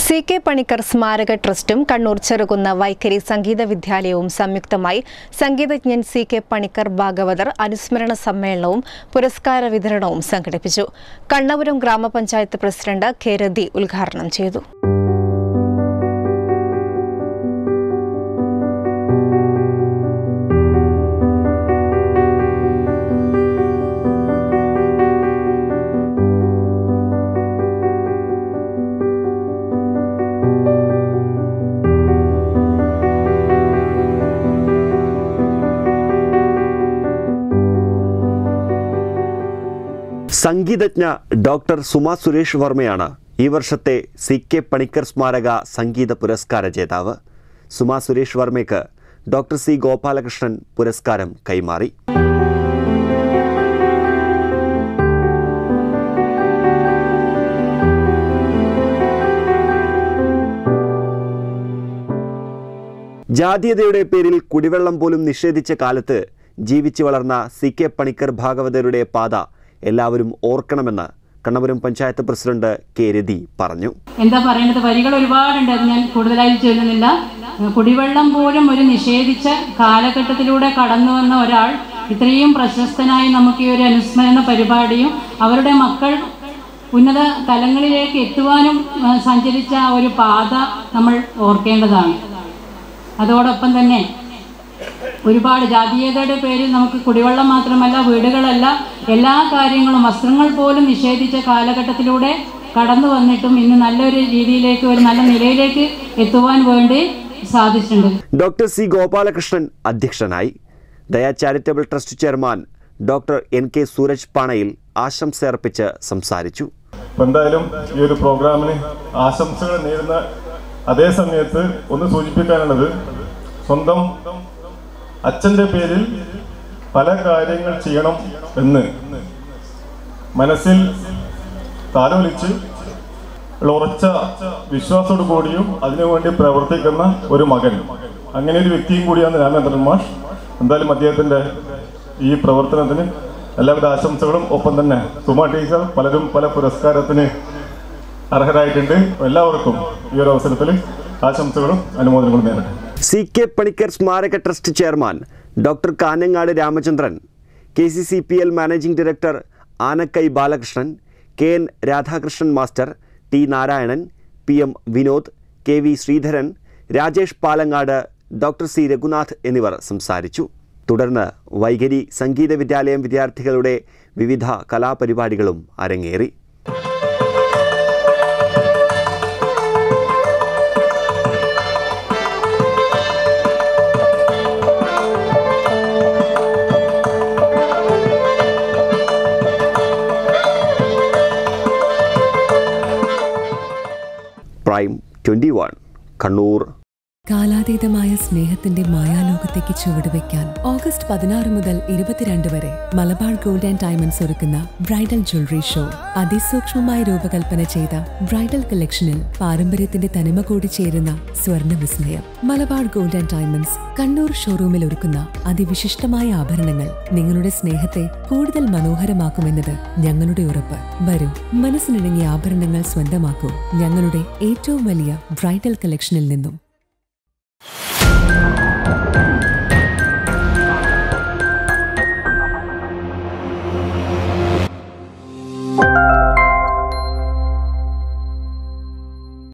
C K Panicker സ്മാരക ട്രസ്റ്റും കണ്ണൂർ ചെറുകുന്ന വൈഖരി സംഗീത വിദ്യാലയവും സംയുക്തമായി സംഗീതജ്ഞൻ സി കെ പണിക്കർ ഭാഗവതർ അനുസ്മരണ സമ്മേളനവും പുരസ്കാര വിതരണവും സംഘടിപ്പിച്ചു കണ്ണപുരം ഗ്രാമപഞ്ചായത്ത് പ്രസിഡന്റ് കെ രതി ഉദ്ഘാടനം ചെയ്തു സംഗീതജ്ഞ ഡോക്ടർ സുമ സുരേഷ് വർമ്മയാണ് ഈ വർഷത്തെ സി കെ പണിക്കർ സ്മാരക സംഗീത പുരസ്കാര ജേതാവ് സുമ സുരേഷ് വർമ്മയ്ക്ക് ഡോക്ടർ സി ഗോപാലകൃഷ്ണൻ പുരസ്കാരം കൈമാറി ജാതീയതയുടെ പേരിൽ കുടിവെള്ളം പോലും നിഷേധിച്ച കാലത്ത് ജീവിച്ചു വളർന്ന സി കെ പണിക്കർ ഭാഗവതരുടെ പാത എല്ലാവരും ഓർക്കണമെന്ന് കണ്ണപുരം പഞ്ചായത്ത് പ്രസിഡന്റ് കെ രതി പറഞ്ഞു എന്താ പറയേണ്ടത് വരികൾ ഒരുപാടുണ്ട് അത് ഞാൻ കൂടുതലായി ചൊല്ലുന്നില്ല കുടിവെള്ളം പോലും ഒരു നിഷേധിച്ച കാലഘട്ടത്തിലൂടെ കടന്നു വന്ന ഒരാൾ ഇത്രയും പ്രശസ്തനായി നമുക്ക് ഈ ഒരു അനുസ്മരണ പരിപാടിയും അവരുടെ മക്കൾ ഉന്നത തലങ്ങളിലേക്ക് എത്തുവാനും ആ, സഞ്ചരിച്ച ആ ഒരു പാത നമ്മൾ ഓർക്കേണ്ടതാണ് അതോടൊപ്പം തന്നെ ഒരുപാട് ജാതീയതയുടെ പേരിൽ നമുക്ക് കുടിവെള്ളം മാത്രമല്ല വീടുകളല്ല എല്ലാ കാര്യങ്ങളും വസ്ത്രങ്ങൾ പോലും നിഷേധിച്ച കാലഘട്ടത്തിലൂടെ കടന്നു വന്നിട്ടും ഇന്ന് നല്ലൊരു രീതിയിലേക്ക് ഒരു നല്ല നിലയിലേക്ക് എത്തുവാൻ വേണ്ടി സാധിച്ചിട്ടുണ്ട് ഡോക്ടർ സി ഗോപാലകൃഷ്ണൻ അധ്യക്ഷനായി Daya charitable trust chairman doctor N K Sooraj പാണയിൽ ആശംസ അർപ്പിച്ച് സംസാരിച്ചു അപ്പൊ എന്തായാലും ഈ ഒരു പ്രോഗ്രാമിന് ആശംസകൾ നേരുന്ന അതേ സമയത്ത് ഒന്ന് സൂചിപ്പിക്കാനുള്ളത് സ്വന്തം അച്ഛന്റെ പേരിൽ പല കാര്യങ്ങൾ ചെയ്യണം എന്ന് മനസ്സിൽ താലോലിച്ച് ഉള്ള ഉറച്ച വിശ്വാസത്തോടു കൂടിയും അതിനുവേണ്ടി പ്രവർത്തിക്കുന്ന ഒരു മകൻ അങ്ങനെ ഒരു വ്യക്തിയും കൂടിയാണ് രാമേന്ദ്രൻ മാഷ് എന്തായാലും അദ്ദേഹത്തിന്റെ ഈ പ്രവർത്തനത്തിന് എല്ലാവിധ ആശംസകളും ഒപ്പം തന്നെ സുമ ടീച്ചർ പലരും പല പുരസ്കാരത്തിന് അർഹരായിട്ടുണ്ട് എല്ലാവർക്കും ഈ ഒരു അവസരത്തിൽ ആശംസകളും അനുമോദനങ്ങളും നേരിട്ടെ സി കെ പണിക്കർ സ്മാരക trust chairman doctor Kanhangad Ramachandran K C C P L managing director Anakkai Balakrishnan K N Radhakrishnan master T Narayanan P M Vinod K V Sreedharan Rajesh Palangad doctor C Raghunath എന്നിവർ സംസാരിച്ചു തുടർന്ന് വൈഖരി സംഗീത വിദ്യാലയം വിദ്യാർത്ഥികളുടെ വിവിധ കലാപരിപാടികളും അരങ്ങേറി പ്രൈം ട്വൻറ്റി വൺ കണ്ണൂർ കാലാതീതമായ സ്നേഹത്തിന്റെ മായാലോകത്തേക്ക് ചുവടുവെക്കാൻ ഓഗസ്റ്റ് പതിനാറ് മുതൽ ഇരുപത്തിരണ്ട് വരെ മലബാർ ഗോൾഡ് ആൻഡ് ഡയമണ്ട്സ് ഒരുക്കുന്ന ബ്രൈഡൽ ജ്വല്ലറി ഷോ അതിസൂക്ഷ്മമായി രൂപകൽപ്പന ചെയ്ത ബ്രൈഡൽ കളക്ഷനിൽ പാരമ്പര്യത്തിന്റെ തനിമ കൂടി ചേരുന്ന സ്വർണ്ണ വിസ്മയം Malabar gold and diamonds Kannur ഷോറൂമിൽ ഒരുക്കുന്ന അതിവിശിഷ്ടമായ ആഭരണങ്ങൾ നിങ്ങളുടെ സ്നേഹത്തെ കൂടുതൽ മനോഹരമാക്കുമെന്നത് ഞങ്ങളുടെ ഉറപ്പ് വരൂ മനസ്സിനിണങ്ങിയ ആഭരണങ്ങൾ സ്വന്തമാക്കൂ ഞങ്ങളുടെ ഏറ്റവും വലിയ ബ്രൈഡൽ കളക്ഷനിൽ നിന്നും